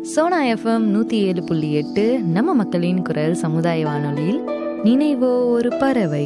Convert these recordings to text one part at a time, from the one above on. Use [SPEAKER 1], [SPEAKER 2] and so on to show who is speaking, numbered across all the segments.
[SPEAKER 1] Sona FM நூற்றி ஏழு புள்ளி எட்டு நம்ம மக்களின் குரல் சமுதாய வானொலியில் நினைவோ ஒரு பறவை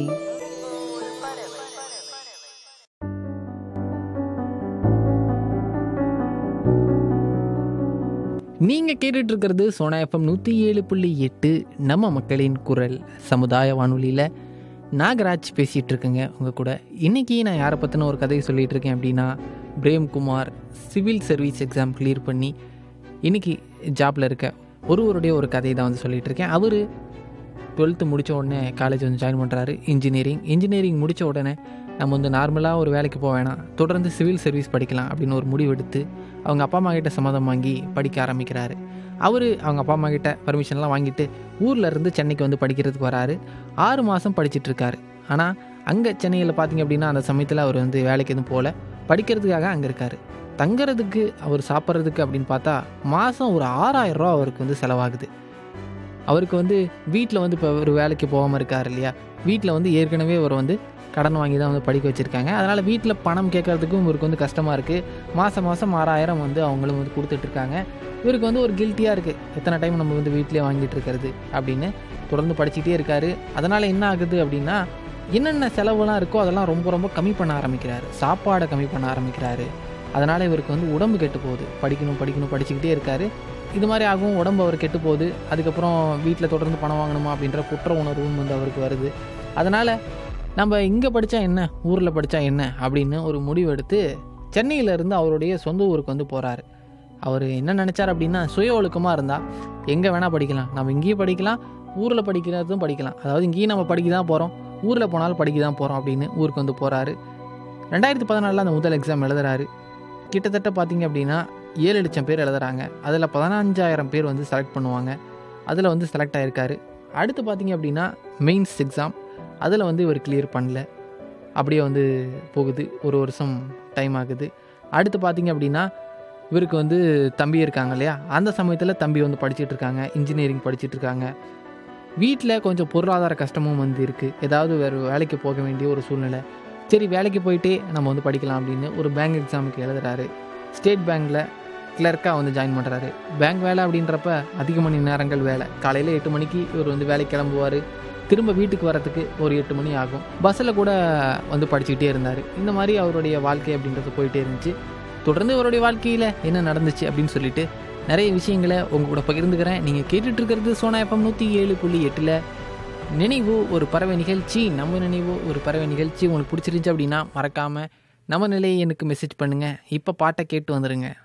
[SPEAKER 2] நீங்கள் கேட்டுட்டு இருக்கிறது சோனா எஃப்எம் நூற்றி ஏழு புள்ளி எட்டு நம்ம மக்களின் குரல் சமுதாய வானொலியில் நாகராஜ் பேசிகிட்டு இருக்கேங்க உங்கள் கூட இன்றைக்கி நான் யாரை பற்றின ஒரு கதையை சொல்லிகிட்டு இருக்கேன் அப்படின்னா Premkumar civil service exam clear பண்ணி இன்றைக்கி ஜாப்பில் இருக்க ஒருவருடைய ஒரு கதையை தான் வந்து சொல்லிகிட்டு இருக்கேன் அவர் டுவெல்த்து முடித்த உடனே காலேஜ் வந்து ஜாயின் பண்ணுறாரு இன்ஜினியரிங் இன்ஜினியரிங் முடித்த உடனே நம்ம வந்து நார்மலாக ஒரு வேலைக்கு போக வேணாம் தொடர்ந்து சிவில் சர்வீஸ் படிக்கலாம் அப்படின்னு ஒரு முடிவு எடுத்து அவங்க அப்பா அம்மா கிட்ட சம்மதம் வாங்கி படிக்க ஆரம்பிக்கிறாரு அவர் அவங்க அப்பா அம்மா கிட்ட பர்மிஷன்லாம் வாங்கிட்டு ஊரில் இருந்து சென்னைக்கு வந்து படிக்கிறதுக்கு வராரு ஆறு மாதம் படிச்சிட்டு இருக்காரு ஆனால் அங்கே சென்னையில் பார்த்தீங்க அப்படின்னா அந்த சமயத்தில் அவர் வந்து வேலைக்கு எதுவும் போகல படிக்கிறதுக்காக அங்கே இருக்கார் தங்குறதுக்கு அவர் சாப்பிட்றதுக்கு அப்படின்னு பார்த்தா மாதம் ஒரு ஆறாயிரம் ரூபா அவருக்கு வந்து செலவாகுது அவருக்கு வந்து வீட்டில் வந்து இப்போ ஒரு வேலைக்கு போகாமல் இருக்கார் இல்லையா வீட்டில் வந்து ஏற்கனவே அவர் வந்து கடன் வாங்கி தான் வந்து படிக்க வச்சுருக்காங்க அதனால் வீட்டில் பணம் கேட்குறதுக்கும் இவருக்கு வந்து கஷ்டமாக இருக்குது மாதம் மாதம் ஆறாயிரம் வந்து அவங்களும் வந்து கொடுத்துட்ருக்காங்க இவருக்கு வந்து ஒரு கில்ட்டியாக இருக்குது எத்தனை டைம் நம்ம வந்து வீட்டிலே வாங்கிட்டு இருக்கிறது அப்படின்னு தொடர்ந்து படிச்சுக்கிட்டே இருக்காரு அதனால் என்ன ஆகுது அப்படின்னா என்னென்ன செலவுலாம் இருக்கோ அதெல்லாம் ரொம்ப ரொம்ப கம்மி பண்ண ஆரம்பிக்கிறாரு சாப்பாடை கம்மி பண்ண ஆரம்பிக்கிறாரு அதனால் இவருக்கு வந்து உடம்பு கெட்டு போகுது படிக்கணும் படிக்கணும் படிச்சுக்கிட்டே இருக்காரு இது மாதிரி ஆகும் உடம்பு அவர் கெட்டு போகுது அதுக்கப்புறம் வீட்டில் தொடர்ந்து பணம் வாங்கணுமா அப்படின்ற குற்ற உணர்வும் வந்து அவருக்கு வருது அதனால் நம்ம இங்கே படித்தா என்ன ஊரில் படித்தா என்ன அப்படின்னு ஒரு முடிவு எடுத்து சென்னையிலேருந்து அவருடைய சொந்த ஊருக்கு வந்து போகிறாரு அவர் என்ன நினச்சார் அப்படின்னா சுய ஒழுக்கமாக இருந்தால் எங்கே வேணால் படிக்கலாம் நம்ம இங்கேயும் படிக்கலாம் ஊரில் படிக்கிறதும் படிக்கலாம் அதாவது இங்கேயும் நம்ம படிக்க தான் போகிறோம் ஊரில் போனாலும் படிக்க தான் போகிறோம் அப்படின்னு ஊருக்கு வந்து போகிறாரு ரெண்டாயிரத்தி பதினாலில் அந்த முதல் எக்ஸாம் எழுதுறாரு கிட்டத்தட்ட பார்த்தீங்க அப்படின்னா ஏழு லட்சம் பேர் எழுதுறாங்க அதில் பதினஞ்சாயிரம் பேர் வந்து செலக்ட் பண்ணுவாங்க அதில் வந்து செலக்ட் ஆகிருக்காரு அடுத்து பார்த்தீங்க அப்படின்னா மெயின்ஸ் எக்ஸாம் அதில் வந்து இவர் கிளியர் பண்ணல அப்படியே வந்து போகுது ஒரு வருஷம் டைம் ஆகுது அடுத்து பார்த்தீங்க அப்படின்னா இவருக்கு வந்து தம்பி இருக்காங்க இல்லையா அந்த சமயத்தில் தம்பி வந்து படிச்சுட்டு இருக்காங்க இன்ஜினியரிங் படிச்சுட்டு இருக்காங்க வீட்டில் கொஞ்சம் பொருளாதார கஷ்டமும் வந்து இருக்குது ஏதாவது வேறு வேலைக்கு போக வேண்டிய ஒரு சூழ்நிலை சரி வேலைக்கு போயிட்டே நம்ம வந்து படிக்கலாம் அப்படின்னு ஒரு பேங்க் எக்ஸாமுக்கு எழுதுறாரு ஸ்டேட் பேங்க்கில் கிளர்க்காக வந்து ஜாயின் பண்ணுறாரு பேங்க் வேலை அப்படின்றப்ப அதிக மணி நேரங்கள் வேலை காலையில் எட்டு மணிக்கு இவர் வந்து வேலைக்கு கிளம்புவார் திரும்ப வீட்டுக்கு வரத்துக்கு ஒரு எட்டு மணி ஆகும் பஸ்ஸில் கூட வந்து படிச்சுக்கிட்டே இருந்தார் இந்த மாதிரி அவருடைய வாழ்க்கை அப்படின்றது போயிட்டே இருந்துச்சு தொடர்ந்து அவருடைய வாழ்க்கையில் என்ன நடந்துச்சு அப்படின்னு சொல்லிட்டு நிறைய விஷயங்களை உங்க கூட பகிர்ந்துக்கிறேன் நீங்கள் கேட்டுட்டு இருக்கிறது சோனா எஃப்எம் நூற்றி ஏழு புள்ளி எட்டில் நினைவு ஒரு பறவை நிகழ்ச்சி நம்ம நினைவு ஒரு பறவை நிகழ்ச்சி உங்களுக்கு பிடிச்சிருந்துச்சு அப்படின்னா மறக்காமல் நம்ம நிலையை எனக்கு மெசேஜ் பண்ணுங்கள் இப்போ பாட்டை கேட்டு வந்துடுங்க